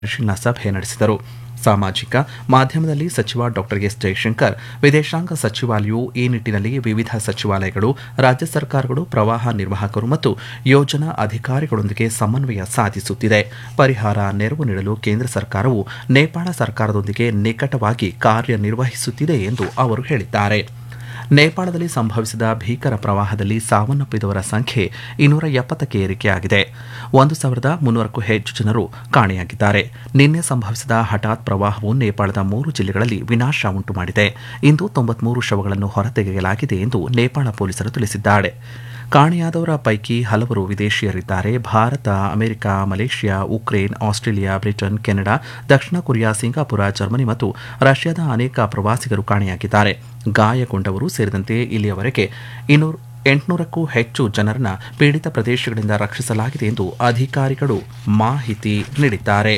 ಪರಿಶೀಲನಾ ಸಭೆ ನಡೆಸಿದರು ಸಾಮಾಜಿಕ ಮಾಧ್ಯಮದಲ್ಲಿ ಸಚಿವ ಡಾಕ್ಟರ್ ಎಸ್ ಜಯಶಂಕರ್ ವಿದೇಶಾಂಗ ಸಚಿವಾಲಯವು ಈ ನಿಟ್ಟಿನಲ್ಲಿ ವಿವಿಧ ಸಚಿವಾಲಯಗಳು ರಾಜ್ಯ ಸರ್ಕಾರಗಳು ಪ್ರವಾಹ ನಿರ್ವಾಹಕರು ಮತ್ತು ಯೋಜನಾ ಅಧಿಕಾರಿಗಳೊಂದಿಗೆ ಸಮನ್ವಯ ಸಾಧಿಸುತ್ತಿದೆ ಪರಿಹಾರ ನೆರವು ನೀಡಲು ಕೇಂದ್ರ ಸರ್ಕಾರವು ನೇಪಾಳ ಸರ್ಕಾರದೊಂದಿಗೆ ನಿಕಟವಾಗಿ ಕಾರ್ಯನಿರ್ವಹಿಸುತ್ತಿದೆ ಎಂದು ಅವರು ಹೇಳಿದ್ದಾರೆ ನೇಪಾಳದಲ್ಲಿ ಸಂಭವಿಸಿದ ಭೀಕರ ಪ್ರವಾಹದಲ್ಲಿ ಸಾವನ್ನಪ್ಪಿದವರ ಸಂಖ್ಯೆ ಇನ್ನೂರ ಎಪ್ಪತ್ತಕ್ಕೆ ಏರಿಕೆಯಾಗಿದೆ ಒಂದು ಸಾವಿರದ ಮುನ್ನೂರಕ್ಕೂ ಹೆಚ್ಚು ಜನರು ಕಾಣೆಯಾಗಿದ್ದಾರೆ ನಿನ್ನೆ ಸಂಭವಿಸಿದ ಹಠಾತ್ ಪ್ರವಾಹವು ನೇಪಾಳದ ಮೂರು ಜಿಲ್ಲೆಗಳಲ್ಲಿ ವಿನಾಶ ಉಂಟು ಮಾಡಿದೆ ಇಂದು ತೊಂಬತ್ಮೂರು ಶವಗಳನ್ನು ಹೊರತೆಗೆಯಲಾಗಿದೆ ಎಂದು ನೇಪಾಳ ಪೊಲೀಸರು ತಿಳಿಸಿದ್ದಾರೆ ಕಾಣೆಯಾದವರ ಪೈಕಿ ಹಲವರು ವಿದೇಶಿಯರಿದ್ದಾರೆ Bharat America Malaysia Ukraine Australia Britain Canada ದಕ್ಷಿಣ ಕೊರಿಯಾ ಸಿಂಗಾಪುರ ಜರ್ಮನಿ ಮತ್ತು ರಷ್ಯಾದ ಅನೇಕ ಪ್ರವಾಸಿಗರು ಕಾಣೆಯಾಗಿದ್ದಾರೆ ಗಾಯಗೊಂಡವರು ಸೇರಿದಂತೆ ಇಲ್ಲಿಯವರೆಗೆ ಇನ್ನೂರು ಎಂಟುನೂರಕ್ಕೂ ಹೆಚ್ಚು ಜನರನ್ನ ಪೀಡಿತ ಪ್ರದೇಶಗಳಿಂದ ರಕ್ಷಿಸಲಾಗಿದೆ ಎಂದು ಅಧಿಕಾರಿಗಳು ಮಾಹಿತಿ ನೀಡಿದ್ದಾರೆ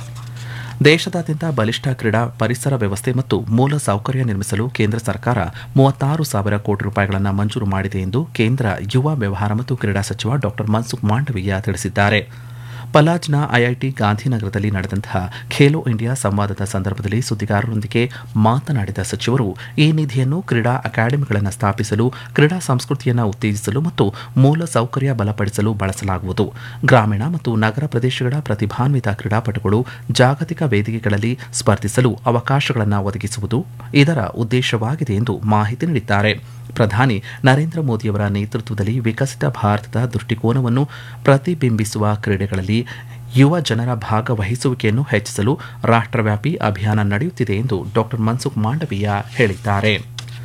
ದೇಶದಾದ್ಯಂತ ಬಲಿಷ್ಠ ಕ್ರೀಡಾ ಪರಿಸರ ವ್ಯವಸ್ಥೆ ಮತ್ತು ಮೂಲ ಸೌಕರ್ಯ ನಿರ್ಮಿಸಲು ಕೇಂದ್ರ ಸರ್ಕಾರ ಮೂವತ್ತಾರು ಸಾವಿರ ಕೋಟಿ ರೂಪಾಯಿಗಳನ್ನು ಮಂಜೂರು ಮಾಡಿದೆ ಎಂದು ಕೇಂದ್ರ ಯುವ ವ್ಯವಹಾರ ಮತ್ತು ಕ್ರೀಡಾ ಸಚಿವ ಡಾ ಮನ್ಸುಖ್ ಮಾಂಡವೀಯ ತಿಳಿಸಿದ್ದಾರೆ ಪಲಾಜ್ನ ಐಐಟಿ ಗಾಂಧಿನಗರದಲ್ಲಿ ನಡೆದಂತಹ ಖೇಲೋ ಇಂಡಿಯಾ ಸಂವಾದದ ಸಂದರ್ಭದಲ್ಲಿ ಸುದ್ದಿಗಾರರೊಂದಿಗೆ ಮಾತನಾಡಿದ ಸಚಿವರು ಈ ನಿಧಿಯನ್ನು ಕ್ರೀಡಾ ಅಕಾಡೆಮಿಗಳನ್ನು ಸ್ಥಾಪಿಸಲು ಕ್ರೀಡಾ ಸಂಸ್ಕೃತಿಯನ್ನು ಉತ್ತೇಜಿಸಲು ಮತ್ತು ಮೂಲ ಸೌಕರ್ಯ ಬಲಪಡಿಸಲು ಬಳಸಲಾಗುವುದು ಗ್ರಾಮೀಣ ಮತ್ತು ನಗರ ಪ್ರದೇಶಗಳ ಪ್ರತಿಭಾನ್ವಿತ ಕ್ರೀಡಾಪಟುಗಳು ಜಾಗತಿಕ ವೇದಿಕೆಗಳಲ್ಲಿ ಸ್ಪರ್ಧಿಸಲು ಅವಕಾಶಗಳನ್ನು ಒದಗಿಸುವುದು ಇದರ ಉದ್ದೇಶವಾಗಿದೆ ಎಂದು ಮಾಹಿತಿ ನೀಡಿದ್ದಾರೆ ಪ್ರಧಾನಿ ನರೇಂದ್ರ ಮೋದಿಯವರ ನೇತೃತ್ವದಲ್ಲಿ ವಿಕಸಿತ ಭಾರತದ ದೃಷ್ಟಿಕೋನವನ್ನು ಪ್ರತಿಬಿಂಬಿಸುವ ಕ್ರೀಡೆಗಳಲ್ಲಿ ಯುವ ಜನರ ಭಾಗವಹಿಸುವಿಕೆಯನ್ನು ಹೆಚ್ಚಿಸಲು ರಾಷ್ಟ್ರವ್ಯಾಪಿ ಅಭಿಯಾನ ನಡೆಯುತ್ತಿದೆ ಎಂದು ಡಾ ಮನ್ಸುಖ್ ಮಾಂಡವೀಯ ಹೇಳಿದ್ದಾರೆ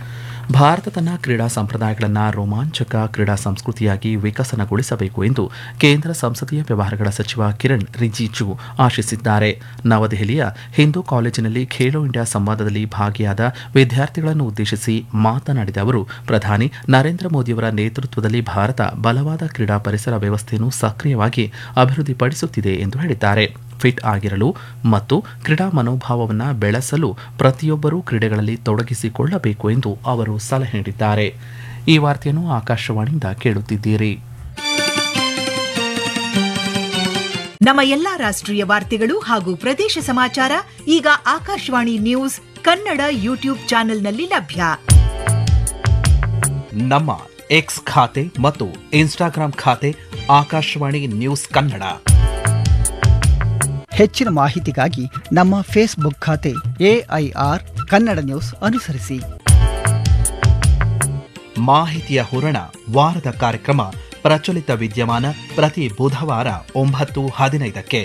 ಭಾರತ ತನ್ನ ಕ್ರೀಡಾ ಸಂಪ್ರದಾಯಗಳನ್ನು ರೋಮಾಂಚಕ ಕ್ರೀಡಾ ಸಂಸ್ಕೃತಿಯಾಗಿ ವಿಕಸನಗೊಳಿಸಬೇಕು ಎಂದು ಕೇಂದ್ರ ಸಂಸದೀಯ ವ್ಯವಹಾರಗಳ ಸಚಿವ ಕಿರಣ್ ರಿಜಿಜು ಆಶಿಸಿದ್ದಾರೆ ನವದೆಹಲಿಯ ಹಿಂದೂ ಕಾಲೇಜಿನಲ್ಲಿ ಖೇಲೋ ಇಂಡಿಯಾ ಸಂವಾದದಲ್ಲಿ ಭಾಗಿಯಾದ ವಿದ್ಯಾರ್ಥಿಗಳನ್ನು ಉದ್ದೇಶಿಸಿ ಮಾತನಾಡಿದ ಅವರು ಪ್ರಧಾನಿ ನರೇಂದ್ರ ಮೋದಿಯವರ ನೇತೃತ್ವದಲ್ಲಿ ಭಾರತ ಬಲವಾದ ಕ್ರೀಡಾ ಪರಿಸರ ವ್ಯವಸ್ಥೆಯನ್ನು ಸಕ್ರಿಯವಾಗಿ ಅಭಿವೃದ್ಧಿಪಡಿಸುತ್ತಿದೆ ಎಂದು ಹೇಳಿದ್ದಾರೆ ಫಿಟ್ ಆಗಿರಲು ಮತ್ತು ಕ್ರೀಡಾ ಮನೋಭಾವವನ್ನು ಬೆಳೆಸಲು ಪ್ರತಿಯೊಬ್ಬರೂ ಕ್ರೀಡೆಗಳಲ್ಲಿ ತೊಡಗಿಸಿಕೊಳ್ಳಬೇಕು ಎಂದು ಅವರು ಸಲಹೆ ನೀಡಿದ್ದಾರೆ ಈ ವಾರ್ತೆಯನ್ನು ಆಕಾಶವಾಣಿಯಿಂದ ಕೇಳುತ್ತಿದ್ದೀರಿ ನಮ್ಮ ಎಲ್ಲಾ ರಾಷ್ಟ್ರೀಯ ವಾರ್ತೆಗಳು ಹಾಗೂ ಪ್ರದೇಶ ಸಮಾಚಾರ ಈಗ ಆಕಾಶವಾಣಿ ನ್ಯೂಸ್ ಕನ್ನಡ ಯೂಟ್ಯೂಬ್ ಚಾನೆಲ್ನಲ್ಲಿ ಲಭ್ಯ ನಮ್ಮ ಎಕ್ಸ್ ಖಾತೆ ಮತ್ತು ಇನ್ಸ್ಟಾಗ್ರಾಂ ಖಾತೆ ಆಕಾಶವಾಣಿ ನ್ಯೂಸ್ ಕನ್ನಡ ಹೆಚ್ಚಿನ ಮಾಹಿತಿಗಾಗಿ ನಮ್ಮ ಫೇಸ್ಬುಕ್ ಖಾತೆ ಎಐಆರ್ ಕನ್ನಡ ನ್ಯೂಸ್ ಅನುಸರಿಸಿ ಮಾಹಿತಿಯ ಹೂರಣ ವಾರದ ಕಾರ್ಯಕ್ರಮ ಪ್ರಚಲಿತ ವಿದ್ಯಮಾನ ಪ್ರತಿ ಬುಧವಾರ ಒಂಬತ್ತು ಹದಿನೈದಕ್ಕೆ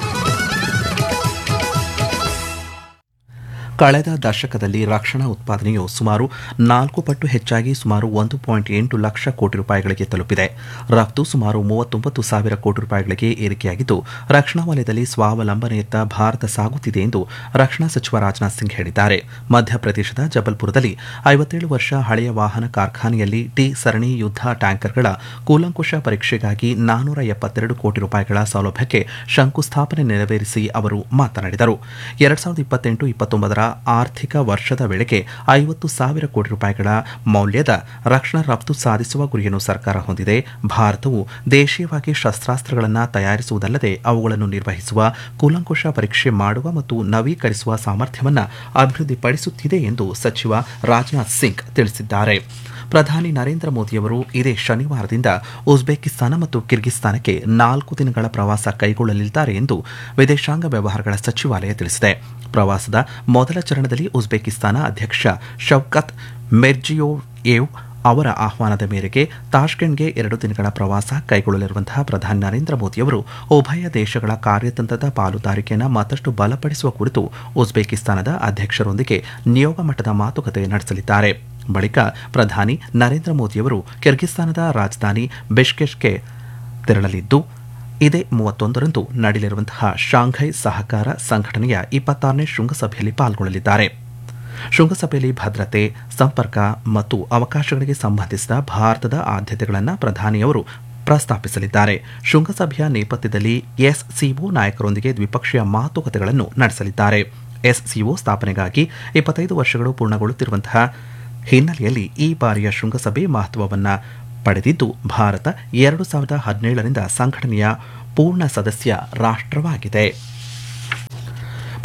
ಕಳೆದ ದಶಕದಲ್ಲಿ ರಕ್ಷಣಾ ಉತ್ಪಾದನೆಯು ಸುಮಾರು ನಾಲ್ಕು ಪಟ್ಟು ಹೆಚ್ಚಾಗಿ ಸುಮಾರು ಒಂದು ಪಾಯಿಂಟ್ ಎಂಟು ಲಕ್ಷ ಕೋಟಿ ರೂಪಾಯಿಗಳಿಗೆ ತಲುಪಿದೆ ರಫ್ತು ಸುಮಾರು ಮೂವತ್ತೊಂಬತ್ತು ಸಾವಿರ ಕೋಟಿ ರೂಪಾಯಿಗಳಿಗೆ ಏರಿಕೆಯಾಗಿದ್ದು ರಕ್ಷಣಾ ವಲಯದಲ್ಲಿ ಸ್ವಾವಲಂಬನೆಯತ್ತ ಭಾರತ ಸಾಗುತ್ತಿದೆ ಎಂದು ರಕ್ಷಣಾ ಸಚಿವ ರಾಜನಾಥ್ ಸಿಂಗ್ ಹೇಳಿದ್ದಾರೆ ಮಧ್ಯಪ್ರದೇಶದ ಜಬಲ್ಪುರದಲ್ಲಿ ಐವತ್ತೇಳು ವರ್ಷ ಹಳೆಯ ವಾಹನ ಕಾರ್ಖಾನೆಯಲ್ಲಿ ಟಿ ಸರಣಿ ಯುದ್ಧ ಟ್ಯಾಂಕರ್ಗಳ ಕೂಲಂಕುಷ ಪರೀಕ್ಷೆಗಾಗಿ ನಾನೂರ ಎಪ್ಪತ್ತೆರಡು ಕೋಟಿ ರೂಪಾಯಿಗಳ ಸೌಲಭ್ಯಕ್ಕೆ ಶಂಕುಸ್ಥಾಪನೆ ನೆರವೇರಿಸಿ ಅವರು ಮಾತನಾಡಿದರು ಎರಡ್ ಸಾವಿರದ ಇಪ್ಪತ್ತೆಂಟು ಇಪ್ಪತ್ತೊಂಬತ್ತರ ಆರ್ಥಿಕ ವರ್ಷದ ವೇಳೆಗೆ ಐವತ್ತು ಸಾವಿರ ಕೋಟಿ ರೂಪಾಯಿಗಳ ಮೌಲ್ಯದ ರಕ್ಷಣಾ ರಫ್ತು ಸಾಧಿಸುವ ಗುರಿಯನ್ನು ಸರ್ಕಾರ ಹೊಂದಿದೆ ಭಾರತವು ದೇಶೀಯವಾಗಿ ಶಸ್ತ್ರಾಸ್ತ್ರಗಳನ್ನು ತಯಾರಿಸುವುದಲ್ಲದೆ ಅವುಗಳನ್ನು ನಿರ್ವಹಿಸುವ ಕೂಲಂಕುಷ ಪರೀಕ್ಷೆ ಮಾಡುವ ಮತ್ತು ನವೀಕರಿಸುವ ಸಾಮರ್ಥ್ಯವನ್ನು ಅಭಿವೃದ್ಧಿಪಡಿಸುತ್ತಿದೆ ಎಂದು ಸಚಿವ ರಾಜನಾಥ್ ಸಿಂಗ್ ತಿಳಿಸಿದ್ದಾರೆ ಪ್ರಧಾನಿ ನರೇಂದ್ರ ಮೋದಿಯವರು ಇದೇ ಶನಿವಾರದಿಂದ ಉಜ್ಬೇಕಿಸ್ತಾನ ಮತ್ತು ಕಿರ್ಗಿಸ್ತಾನಕ್ಕೆ ನಾಲ್ಕು ದಿನಗಳ ಪ್ರವಾಸ ಕೈಗೊಳ್ಳಲಿದ್ದಾರೆ ಎಂದು ವಿದೇಶಾಂಗ ವ್ಯವಹಾರಗಳ ಸಚಿವಾಲಯ ತಿಳಿಸಿದೆ ಪ್ರವಾಸದ ಮೊದಲ ಚರಣದಲ್ಲಿ ಉಜ್ಬೇಕಿಸ್ತಾನ ಅಧ್ಯಕ್ಷ ಶೌಕತ್ ಮೆರ್ಜಿಯೋಯೇವ್ ಅವರ ಆಹ್ವಾನದ ಮೇರೆಗೆ ತಾಷ್ಕೆಂಟ್ಗೆ ಎರಡು ದಿನಗಳ ಪ್ರವಾಸ ಕೈಗೊಳ್ಳಲಿರುವಂತಹ ಪ್ರಧಾನಿ ನರೇಂದ್ರ ಮೋದಿಯವರು ಉಭಯ ದೇಶಗಳ ಕಾರ್ಯತಂತ್ರದ ಪಾಲುದಾರಿಕೆಯನ್ನು ಮತ್ತಷ್ಟು ಬಲಪಡಿಸುವ ಕುರಿತು ಉಜ್ಬೇಕಿಸ್ತಾನದ ಅಧ್ಯಕ್ಷರೊಂದಿಗೆ ನಿಯೋಗ ಮಟ್ಟದ ಮಾತುಕತೆ ನಡೆಸಲಿದ್ದಾರೆ ಬಳಿಕ ಪ್ರಧಾನಿ ನರೇಂದ್ರ ಮೋದಿಯವರು ಕಿರ್ಗಿಸ್ತಾನದ ರಾಜಧಾನಿ ಬಿಷ್ಕೆಶ್ಗೆ ತೆರಳಲಿದ್ದು ಇದೇ ಮೂವತ್ತೊಂದರಂದು ನಡೆಯಲಿರುವಂತಹ ಶಾಂಘೈ ಸಹಕಾರ ಸಂಘಟನೆಯ ಇಪ್ಪತ್ತಾರನೇ ಶೃಂಗಸಭೆಯಲ್ಲಿ ಪಾಲ್ಗೊಳ್ಳಲಿದ್ದಾರೆ ಶೃಂಗಸಭೆಯಲ್ಲಿ ಭದ್ರತೆ ಸಂಪರ್ಕ ಮತ್ತು ಅವಕಾಶಗಳಿಗೆ ಸಂಬಂಧಿಸಿದ ಭಾರತದ ಆದ್ಯತೆಗಳನ್ನು ಪ್ರಧಾನಿಯವರು ಪ್ರಸ್ತಾಪಿಸಲಿದ್ದಾರೆ ಶೃಂಗಸಭೆಯ ನೇಪಥ್ಯದಲ್ಲಿ ಎಸ್ಸಿಒ ನಾಯಕರೊಂದಿಗೆ ದ್ವಿಪಕ್ಷೀಯ ಮಾತುಕತೆಗಳನ್ನು ನಡೆಸಲಿದ್ದಾರೆ ಎಸ್ಸಿಒ ಸ್ಥಾಪನೆಗಾಗಿ ಇಪ್ಪತ್ತೈದು ವರ್ಷಗಳು ಪೂರ್ಣಗೊಳ್ಳುತ್ತಿರುವಂತಹ ಹಿನ್ನೆಲೆಯಲ್ಲಿ ಈ ಬಾರಿಯ ಶೃಂಗಸಭೆ ಮಹತ್ವವನ್ನು ಪಡೆದಿದ್ದು ಭಾರತ ಎರಡು ಸಾವಿರದ ಹದಿನೇಳರಿಂದ ಸಂಘಟನೆಯ ಪೂರ್ಣ ಸದಸ್ಯ ರಾಷ್ಟ್ರವಾಗಿದೆ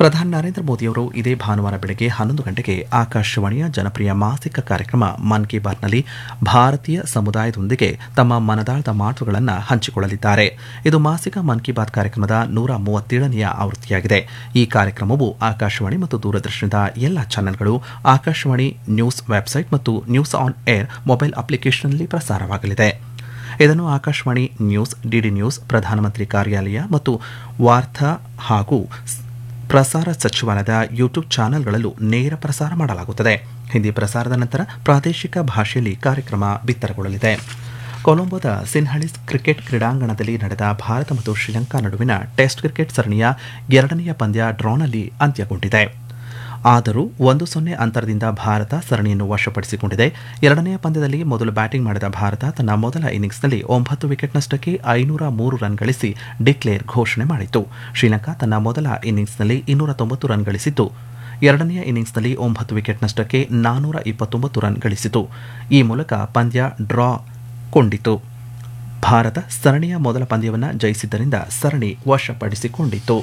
ಪ್ರಧಾನಿ ನರೇಂದ್ರ ಮೋದಿಯವರು ಇದೇ ಭಾನುವಾರ ಬೆಳಗ್ಗೆ ಹನ್ನೊಂದು ಗಂಟೆಗೆ ಆಕಾಶವಾಣಿಯ ಜನಪ್ರಿಯ ಮಾಸಿಕ ಕಾರ್ಯಕ್ರಮ ಮನ್ ಕಿ ಬಾತ್ನಲ್ಲಿ ಭಾರತೀಯ ಸಮುದಾಯದೊಂದಿಗೆ ತಮ್ಮ ಮನದಾಳದ ಮಾತುಗಳನ್ನು ಹಂಚಿಕೊಳ್ಳಲಿದ್ದಾರೆ ಇದು ಮಾಸಿಕ ಮನ್ ಕಿ ಬಾತ್ ಕಾರ್ಯಕ್ರಮದ ನೂರ ಮೂವತ್ತೇಳನೆಯ ಆವೃತ್ತಿಯಾಗಿದೆ ಈ ಕಾರ್ಯಕ್ರಮವು ಆಕಾಶವಾಣಿ ಮತ್ತು ದೂರದರ್ಶನದ ಎಲ್ಲ ಚಾನೆಲ್ಗಳು ಆಕಾಶವಾಣಿ ನ್ಯೂಸ್ ವೆಬ್ಸೈಟ್ ಮತ್ತು ನ್ಯೂಸ್ ಆನ್ ಏರ್ ಮೊಬೈಲ್ ಅಪ್ಲಿಕೇಶನ್ನಲ್ಲಿ ಪ್ರಸಾರವಾಗಲಿದೆ ಇದನ್ನು ಆಕಾಶವಾಣಿ ನ್ಯೂಸ್ ಡಿಡಿ ನ್ಯೂಸ್ ಪ್ರಧಾನಮಂತ್ರಿ ಕಾರ್ಯಾಲಯ ಮತ್ತು ವಾರ್ತಾ ಹಾಗೂ ಪ್ರಸಾರ ಸಚಿವಾಲಯದ ಯೂಟ್ಯೂಬ್ ಚಾನೆಲ್ಗಳಲ್ಲೂ ನೇರ ಪ್ರಸಾರ ಮಾಡಲಾಗುತ್ತದೆ ಹಿಂದಿ ಪ್ರಸಾರದ ನಂತರ ಪ್ರಾದೇಶಿಕ ಭಾಷೆಯಲ್ಲಿ ಕಾರ್ಯಕ್ರಮ ಬಿತ್ತರಗೊಳ್ಳಲಿದೆ ಕೊಲಂಬೋದ ಸಿನ್ಹಳಿಸ್ ಕ್ರಿಕೆಟ್ ಕ್ರೀಡಾಂಗಣದಲ್ಲಿ ನಡೆದ ಭಾರತ ಮತ್ತು ಶ್ರೀಲಂಕಾ ನಡುವಿನ ಟೆಸ್ಟ್ ಕ್ರಿಕೆಟ್ ಸರಣಿಯ ಎರಡನೆಯ ಪಂದ್ಯ ಡ್ರಾನಲ್ಲಿ ಅಂತ್ಯಗೊಂಡಿದೆ ಆದರೂ ಒಂದು ಸೊನ್ನೆ ಅಂತರದಿಂದ ಭಾರತ ಸರಣಿಯನ್ನು ವಶಪಡಿಸಿಕೊಂಡಿದೆ ಎರಡನೆಯ ಪಂದ್ಯದಲ್ಲಿ ಮೊದಲು ಬ್ಯಾಟಿಂಗ್ ಮಾಡಿದ ಭಾರತ ತನ್ನ ಮೊದಲ ಇನ್ನಿಂಗ್ಸ್ನಲ್ಲಿ ಒಂಬತ್ತು ವಿಕೆಟ್ನಷ್ಟಕ್ಕೆ ಐನೂರ ಮೂರು ರನ್ ಗಳಿಸಿ ಡಿಕ್ಲೇರ್ ಘೋಷಣೆ ಮಾಡಿತು ಶ್ರೀಲಂಕಾ ತನ್ನ ಮೊದಲ ಇನ್ನಿಂಗ್ಸ್ನಲ್ಲಿ ಇನ್ನೂರ ತೊಂಬತ್ತು ರನ್ ಗಳಿಸಿದ್ದು ಎರಡನೆಯ ಇನ್ನಿಂಗ್ಸ್ನಲ್ಲಿ ಒಂಬತ್ತು ವಿಕೆಟ್ನಷ್ಟಕ್ಕೆ ನಾನೂರ ಇಪ್ಪತ್ತೊಂಬತ್ತು ರನ್ ಗಳಿಸಿತು ಈ ಮೂಲಕ ಪಂದ್ಯ ಡ್ರಾ ಕೊಂಡಿತು ಭಾರತ ಸರಣಿಯ ಮೊದಲ ಪಂದ್ಯವನ್ನು ಜಯಿಸಿದ್ದರಿಂದ ಸರಣಿ ವಶಪಡಿಸಿಕೊಂಡಿತು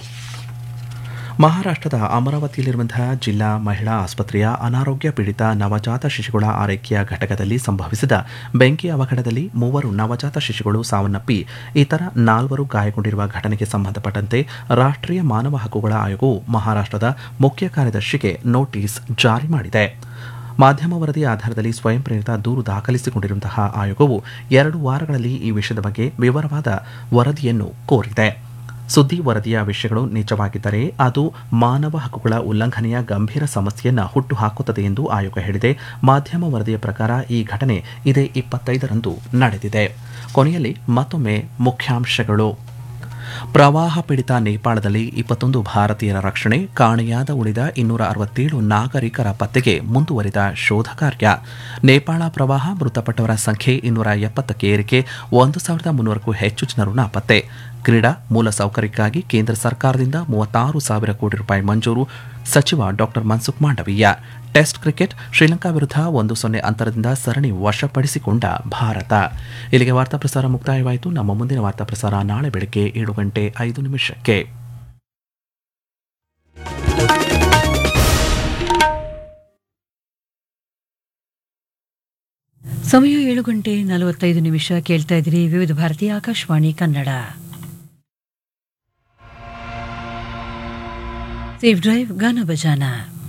ಮಹಾರಾಷ್ಟ್ರದ ಅಮರಾವತಿಯಲ್ಲಿರುವಂತಹ ಜಿಲ್ಲಾ ಮಹಿಳಾ ಆಸ್ಪತ್ರೆಯ ಅನಾರೋಗ್ಯ ಪೀಡಿತ ನವಜಾತ ಶಿಶುಗಳ ಆರೈಕೆಯ ಘಟಕದಲ್ಲಿ ಸಂಭವಿಸಿದ ಬೆಂಕಿ ಅವಘಡದಲ್ಲಿ ಮೂವರು ನವಜಾತ ಶಿಶುಗಳು ಸಾವನ್ನಪ್ಪಿ ಇತರ ನಾಲ್ವರು ಗಾಯಗೊಂಡಿರುವ ಘಟನೆಗೆ ಸಂಬಂಧಪಟ್ಟಂತೆ ರಾಷ್ಟ್ರೀಯ ಮಾನವ ಹಕ್ಕುಗಳ ಆಯೋಗವು ಮಹಾರಾಷ್ಟ್ರದ ಮುಖ್ಯ ಕಾರ್ಯದರ್ಶಿಗೆ ನೋಟಿಸ್ ಜಾರಿ ಮಾಡಿದೆ ಮಾಧ್ಯಮ ವರದಿ ಆಧಾರದಲ್ಲಿ ಸ್ವಯಂ ಪ್ರೇರಿತ ದೂರು ದಾಖಲಿಸಿಕೊಂಡಿರುವಂತಹ ಆಯೋಗವು ಎರಡು ವಾರಗಳಲ್ಲಿ ಈ ವಿಷಯದ ಬಗ್ಗೆ ವಿವರವಾದ ವರದಿಯನ್ನು ಕೋರಿದೆ ಸುದ್ದಿ ವರದಿಯ ವಿಷಯಗಳು ನಿಜವಾಗಿದ್ದರೆ ಅದು ಮಾನವ ಹಕ್ಕುಗಳ ಉಲ್ಲಂಘನೆಯ ಗಂಭೀರ ಸಮಸ್ಯೆಯನ್ನು ಹುಟ್ಟುಹಾಕುತ್ತದೆ ಎಂದು ಆಯೋಗ ಹೇಳಿದೆ ಮಾಧ್ಯಮ ವರದಿಯ ಪ್ರಕಾರ ಈ ಘಟನೆ ಇದೇ ಇಪ್ಪತ್ತೈದರಂದು ನಡೆದಿದೆ ಕೊನೆಯಲ್ಲಿ ಮತ್ತೊಮ್ಮೆ ಮುಖ್ಯಾಂಶಗಳು ಪ್ರವಾಹ ಪೀಡಿತ ನೇಪಾಳದಲ್ಲಿ ಇಪ್ಪತ್ತೊಂದು ಭಾರತೀಯರ ರಕ್ಷಣೆ ಕಾಣೆಯಾದ ಉಳಿದ ಇನ್ನೂರ ಅರವತ್ತೇಳು ನಾಗರಿಕರ ಪತ್ತೆಗೆ ಮುಂದುವರಿದ ಶೋಧ ಕಾರ್ಯ ನೇಪಾಳ ಪ್ರವಾಹ ಮೃತಪಟ್ಟವರ ಸಂಖ್ಯೆ ಇನ್ನೂರ ಎಪ್ಪತ್ತಕ್ಕೆ ಏರಿಕೆ ಒಂದು ಸಾವಿರದ ಮುನ್ನೂರಕ್ಕೂ ಹೆಚ್ಚು ಜನರು ನಾಪತ್ತೆ ಕ್ರೀಡಾ ಮೂಲಸೌಕರ್ಯಕ್ಕಾಗಿ ಕೇಂದ್ರ ಸರ್ಕಾರದಿಂದ ಮೂವತ್ತಾರು ಸಾವಿರ ಕೋಟಿ ರೂಪಾಯಿ ಮಂಜೂರು ಸಚಿವ doctor Mansukh Mandaviya test cricket Sri Lanka ವಿರುದ್ಧ ಒಂದು ಸೊನ್ನೆ ಅಂತರದಿಂದ ಸರಣಿ ವಶಪಡಿಸಿಕೊಂಡ ಭಾರತ ಇಲ್ಲಿಗೆ ವಾರ್ತಾ ಪ್ರಸಾರ ಮುಕ್ತಾಯವಾಯಿತು ನಮ್ಮ ಮುಂದಿನ ವಾರ್ತಾ ಪ್ರಸಾರ ನಾಳೆ ಬೆಳಗ್ಗೆ ಏಳು ಗಂಟೆ ಐದು ನಿಮಿಷಕ್ಕೆ ಸಮಯ ಏಳು ಗಂಟೆ ನಲವತ್ತೈದು ನಿಮಿಷ ಕೇಳ್ತಾ ಇದ್ದೀರಿ ವಿವಿಧ ಭಾರತಿ ಆಕಾಶವಾಣಿ ಕನ್ನಡ ಸೇಫ್ ಡ್ರೈವ್ ಗಾನ ಬಜಾನ